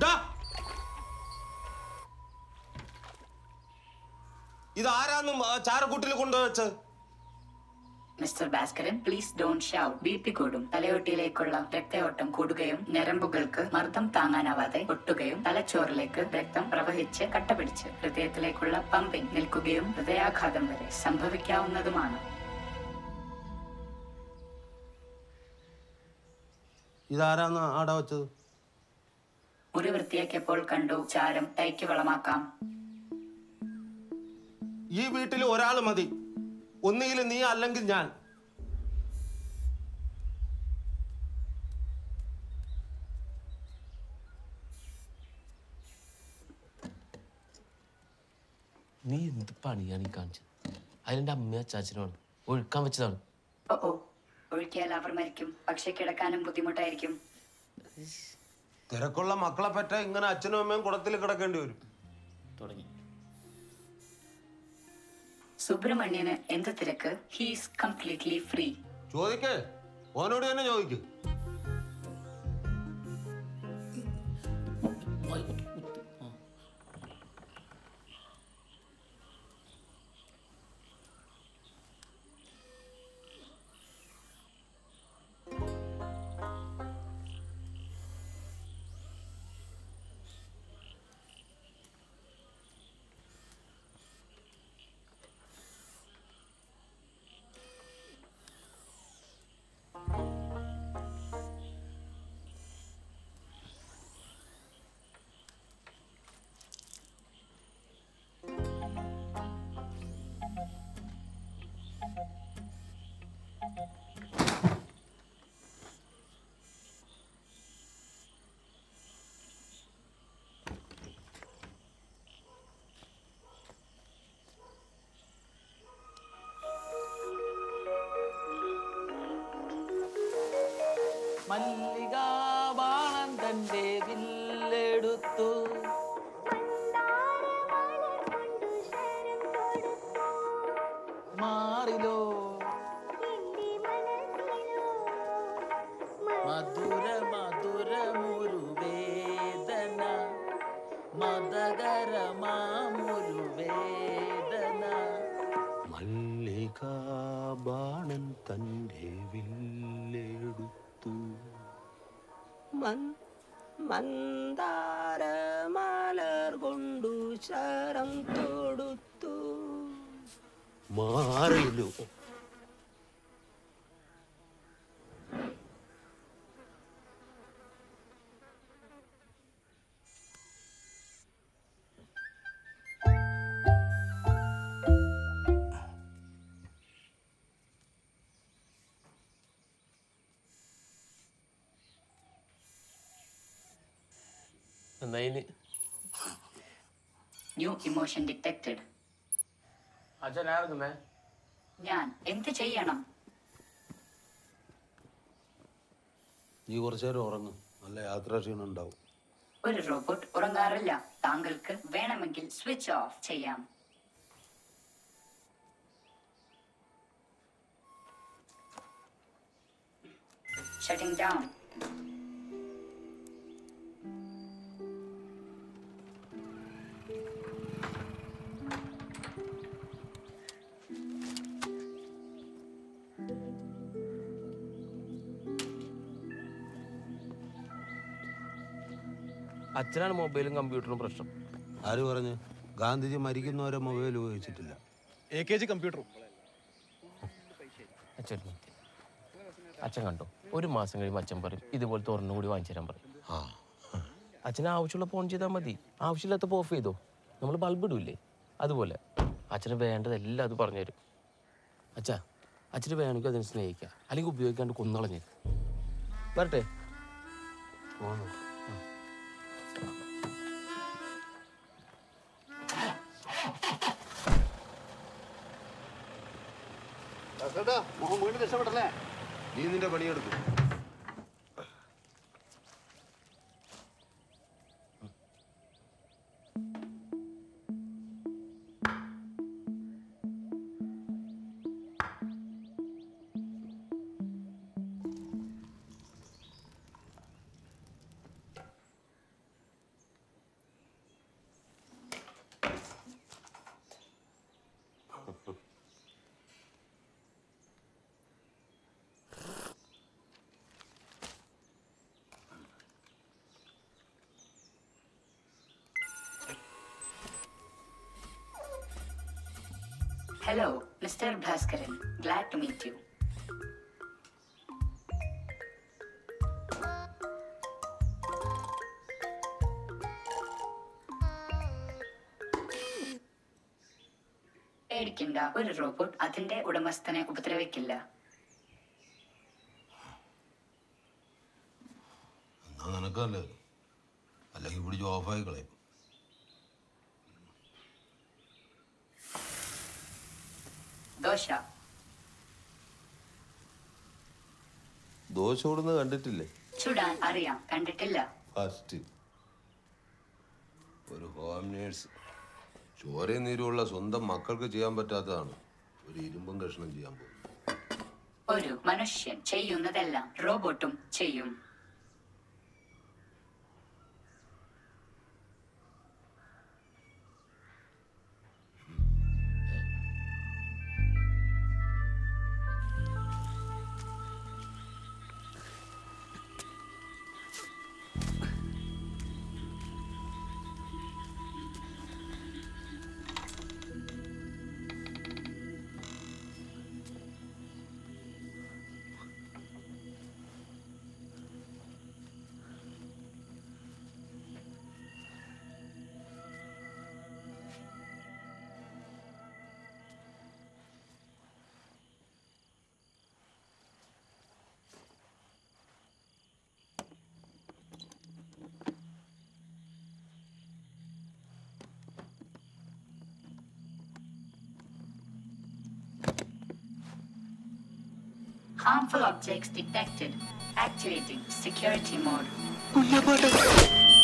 ഡാ. ഇതാരാന്നും ആ ചാരക്കൂട്ടിൽ കൊണ്ടുവച്ചത് mister Bhaskaran please don't shout B P കൂടും തലയോട്ടിയിലേക്കുള്ള രക്തയോട്ടം കൂടുകയും ഞരമ്പുകൾക്ക് മർദ്ദം താങ്ങാനാവാതെ പൊട്ടുകയും തലച്ചോറിലേക്ക് രക്തം പ്രവഹിച്ച് കട്ടപിടിച്ച് ഹൃദയത്തിലേക്കുള്ള പമ്പിംഗ് നിൽക്കുകയും ഹൃദയാഘാതം വരെ സംഭവിക്കാവുന്നതുമാണ് ഇതാരാന്ന് ആടെ വെച്ചത് മുറി വൃത്തിയാക്കിയപ്പോൾ കണ്ടു ചാരം തൈക്ക് വളമാക്കാം ഈ വീട്ടിൽ ഒരാൾ മതി ഒന്നുകിൽ നീ അല്ലെങ്കിൽ ഞാൻ നീ എന്ത് പണിയാണ് ഈ കാണിച്ചത് അതിലെന്റെ അമ്മയും അച്ചാച്ചനുമാണ് ഒഴുക്കാൻ വെച്ചതാണ് ഓ ഓ ഒഴുക്കിയാൽ അവർ മരിക്കും പക്ഷെ കിടക്കാനും ബുദ്ധിമുട്ടായിരിക്കും തിരക്കുള്ള മക്കളെ പറ്റ ഇങ്ങനെ അച്ഛനും അമ്മയും കുടത്തിൽ കിടക്കേണ്ടി വരും തുടങ്ങി സുബ്രഹ്മണ്യന് എന്ത് തിരക്ക് ഹീസ് കംപ്ലീറ്റ്ലി ഫ്രീ ചോദിക്കേ ഓനോട് തന്നെ ചോദിക്ക് മല്ലികാബാണൻ തന്റെ വില്ലെടുത്തു മാറിലോ മധുര മധുരമൊരു വേദന മതകരമാമൊരു വേദന മല്ലികാബാണൻ തന്റെ വില്ലെടുത്തു മന്ദാരമാലർ കൊണ്ടു ശരം തൊടുത്തു മാറിലു എന്നതിന് ന്യൂ ഇമോഷൻ ഡിറ്റക്റ്റഡ് അച്ഛൻ ആർക്കുന്നേ ഞാൻ എന്ത് ചെയ്യണം നീ കുറച്ചു നേരം ഉറങ്ങും നല്ല യാത്രാക്ഷീണം ഉണ്ടാവും ഒരു റോബോട്ട് ഉറങ്ങാറില്ല താങ്കൾക്ക് വേണമെങ്കിൽ സ്വിച്ച് ഓഫ് ചെയ്യാം ഷട്ടിംഗ് ഡൗൺ അച്ഛനാണ് മൊബൈലും കമ്പ്യൂട്ടറും പ്രശ്നം ആര് പറഞ്ഞു ഗാന്ധിജി മരിക്കുന്നവരെ മൊബൈൽ ഉപയോഗിച്ചിട്ടില്ല എ കെ ജി കമ്പ്യൂട്ടറും അച്ഛൻ ഒരു minute. അച്ഛൻ കണ്ടോ ഒരു മാസം കഴിയുമ്പോൾ അച്ഛൻ പറയും ഇതുപോലത്തെ ഒരെണ്ണം കൂടി വാങ്ങിച്ചു തരാൻ പറയും അച്ഛന് ആവശ്യമുള്ള ഫോൺ ചെയ്താൽ മതി ആവശ്യമില്ലാത്തപ്പോൾ ഓഫ് ചെയ്തോ നമ്മൾ ബൾബ് ഇടൂലേ അതുപോലെ അച്ഛന് വേണ്ടതെല്ലാം അത് പറഞ്ഞു തരും അച്ഛാ അച്ഛന് വേണമെങ്കിൽ അതിനെ സ്നേഹിക്കുക അല്ലെങ്കിൽ ഉപയോഗിക്കാണ്ട് കൊന്നളഞ്ഞ് വരട്ടെ പോണോ നീ നിന്റെ പണിയെടുക്കും hello mister Bhaskaran glad to meet you പേടിക്കണ്ട ഒരു റോബോട്ട് അതിന്റെ ഉടമസ്ഥനെ ഉപദ്രവിക്കില്ല എന്നാ നിനക്കല്ലേ അല്ലെങ്കിൽ പിടിച്ച് ഓഫായി കളയും ദോശ ദോശ ഓടുന്നത് കണ്ടിട്ടില്ലേ ചുടാൻ അറിയാം കണ്ടിട്ടില്ല ഫസ്റ്റ് ഒരു ഹോം നേഴ്സ് ചോരയും നീരുമുള്ള സ്വന്തം മക്കൾക്ക് ചെയ്യാൻ പറ്റാത്തതാണ് ഒരു ഇരുമ്പും കഷ്ണം ചെയ്യാൻ പോകുന്നത് ഒരു മനുഷ്യൻ ചെയ്യുന്നതെല്ലാം റോബോട്ടും ചെയ്യും Harmful objects detected. Activating security mode.